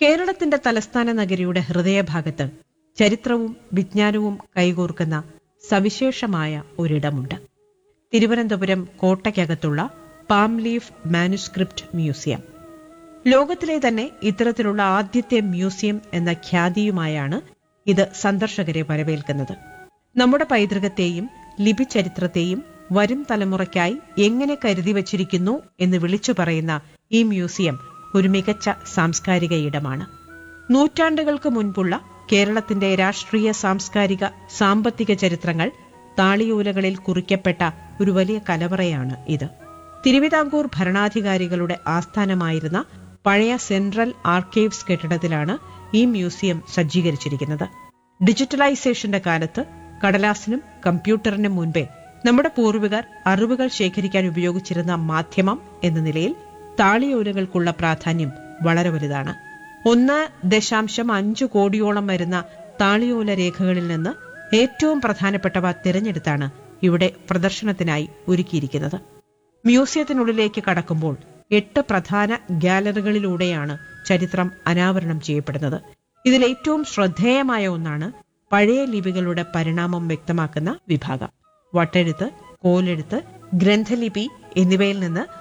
കേരളത്തിന്റെ തലസ്ഥാന നഗരിയുടെ ഹൃദയഭാഗത്ത് ചരിത്രവും വിജ്ഞാനവും കൈകോർക്കുന്ന സവിശേഷമായ ഒരിടമുണ്ട് തിരുവനന്തപുരം കോട്ടയ്ക്കകത്തുള്ള പാം ലീഫ് മാനുസ്ക്രിപ്റ്റ് മ്യൂസിയം ലോകത്തിലെ തന്നെ ഇത്തരത്തിലുള്ള ആദ്യത്തെ മ്യൂസിയം എന്ന ഖ്യാതിയുമായാണ് ഇത് സന്ദർശകരെ വരവേൽക്കുന്നത് നമ്മുടെ പൈതൃകത്തെയും ലിപിചരിത്രത്തെയും വരും തലമുറയ്ക്കായി എങ്ങനെ കരുതി വച്ചിരിക്കുന്നു എന്ന് വിളിച്ചു പറയുന്ന ഈ മ്യൂസിയം ഒരു മികച്ച സാംസ്കാരിക ഇടമാണ് നൂറ്റാണ്ടുകൾക്ക് മുൻപുള്ള കേരളത്തിന്റെ രാഷ്ട്രീയ സാംസ്കാരിക സാമ്പത്തിക ചരിത്രങ്ങൾ താളിയോലകളിൽ കുറിക്കപ്പെട്ട ഒരു വലിയ കലവറയാണ് ഇത് തിരുവിതാംകൂർ ഭരണാധികാരികളുടെ ആസ്ഥാനമായിരുന്ന പഴയ സെൻട്രൽ ആർക്കൈവ്സ് കെട്ടിടത്തിലാണ് ഈ മ്യൂസിയം സജ്ജീകരിച്ചിരിക്കുന്നത് ഡിജിറ്റലൈസേഷന്റെ കാലത്ത് കടലാസിനും കമ്പ്യൂട്ടറിനും മുൻപേ നമ്മുടെ പൂർവികർ അറിവുകൾ ശേഖരിക്കാൻ ഉപയോഗിച്ചിരുന്ന മാധ്യമം എന്ന നിലയിൽ താളിയോലകൾക്കുള്ള പ്രാധാന്യം വളരെ വലുതാണ് ഒന്ന് ദശാംശം അഞ്ചു കോടിയോളം വരുന്ന താളിയോല രേഖകളിൽ നിന്ന് ഏറ്റവും പ്രധാനപ്പെട്ടവ തിരഞ്ഞെടുത്താണ് ഇവിടെ പ്രദർശനത്തിനായി ഒരുക്കിയിരിക്കുന്നത് മ്യൂസിയത്തിനുള്ളിലേക്ക് കടക്കുമ്പോൾ എട്ട് പ്രധാന ഗാലറികളിലൂടെയാണ് ചരിത്രം അനാവരണം ചെയ്യപ്പെടുന്നത് ഇതിൽ ഏറ്റവും ശ്രദ്ധേയമായ ഒന്നാണ് പഴയ ലിപികളുടെ പരിണാമം വ്യക്തമാക്കുന്ന വിഭാഗം വട്ടെഴുത്ത് കോലെഴുത്ത് ഗ്രന്ഥലിപി എന്നിവയിൽ നിന്ന്